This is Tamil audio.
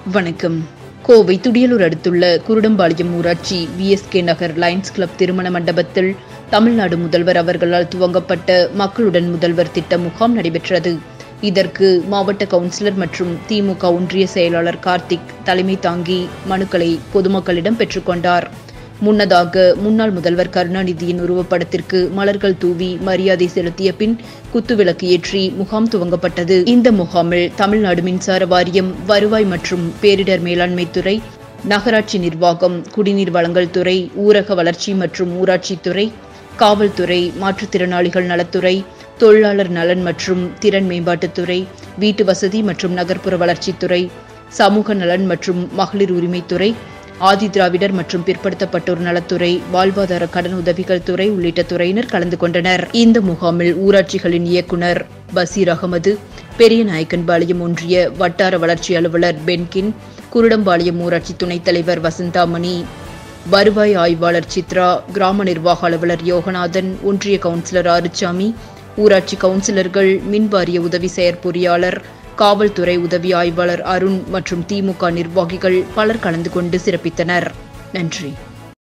வணக்கம் கோவை துடியலூர் அடுத்துள்ள குருடம்பாளையம் ஊராட்சி விஎஸ்கே நகர் லயன்ஸ் கிளப் திருமண மண்டபத்தில் தமிழ்நாடு முதல்வர் அவர்களால் துவங்கப்பட்ட மக்களுடன் முதல்வர் திட்ட முகாம் நடைபெற்றது இதற்கு மாவட்ட கவுன்சிலர் மற்றும் திமுக ஒன்றிய செயலாளர் கார்த்திக் தலைமை தாங்கி மனுக்களை பொதுமக்களிடம் பெற்றுக்கொண்டார் முன்னதாக முன்னாள் முதல்வர் கருணாநிதியின் உருவப்படத்திற்கு மலர்கள் தூவி மரியாதை செலுத்திய பின் குத்துவிளக்கு ஏற்றி முகாம் துவங்கப்பட்டது இந்த முகாமில் தமிழ்நாடு மின்சார வாரியம் வருவாய் மற்றும் பேரிடர் மேலாண்மை துறை நகராட்சி நிர்வாகம் குடிநீர் வழங்கல் துறை ஊரக வளர்ச்சி மற்றும் ஊராட்சித்துறை காவல்துறை மாற்றுத்திறனாளிகள் நலத்துறை தொழிலாளர் நலன் மற்றும் திறன் மேம்பாட்டுத்துறை வீட்டு வசதி மற்றும் நகர்ப்புற வளர்ச்சித்துறை சமூக நலன் மற்றும் மகளிர் உரிமைத்துறை ஆதி திராவிடர் மற்றும் பிற்படுத்தப்பட்டோர் நலத்துறை வாழ்வாதார கடன் உதவிகள் துறை உள்ளிட்ட துறையினர் கலந்து கொண்டனர் இந்த முகாமில் ஊராட்சிகளின் இயக்குனர் பசீர் அகமது பெரியநாயக்கன்பாளையம் ஒன்றிய வட்டார வளர்ச்சி அலுவலர் பென்கின் குருடம்பாளையம் ஊராட்சி துணைத் தலைவர் வசந்தாமணி வருவாய் ஆய்வாளர் சித்ரா கிராம நிர்வாக அலுவலர் யோகநாதன் ஒன்றிய கவுன்சிலர் ஆறுச்சாமி ஊராட்சி கவுன்சிலர்கள் மின்வாரிய உதவி செயற்பொறியாளர் காவல்துறை உதவி ஆய்வாளர் அருண் மற்றும் திமுக நிர்வாகிகள் பலர் கலந்து கொண்டு சிறப்பித்தனர் நன்றி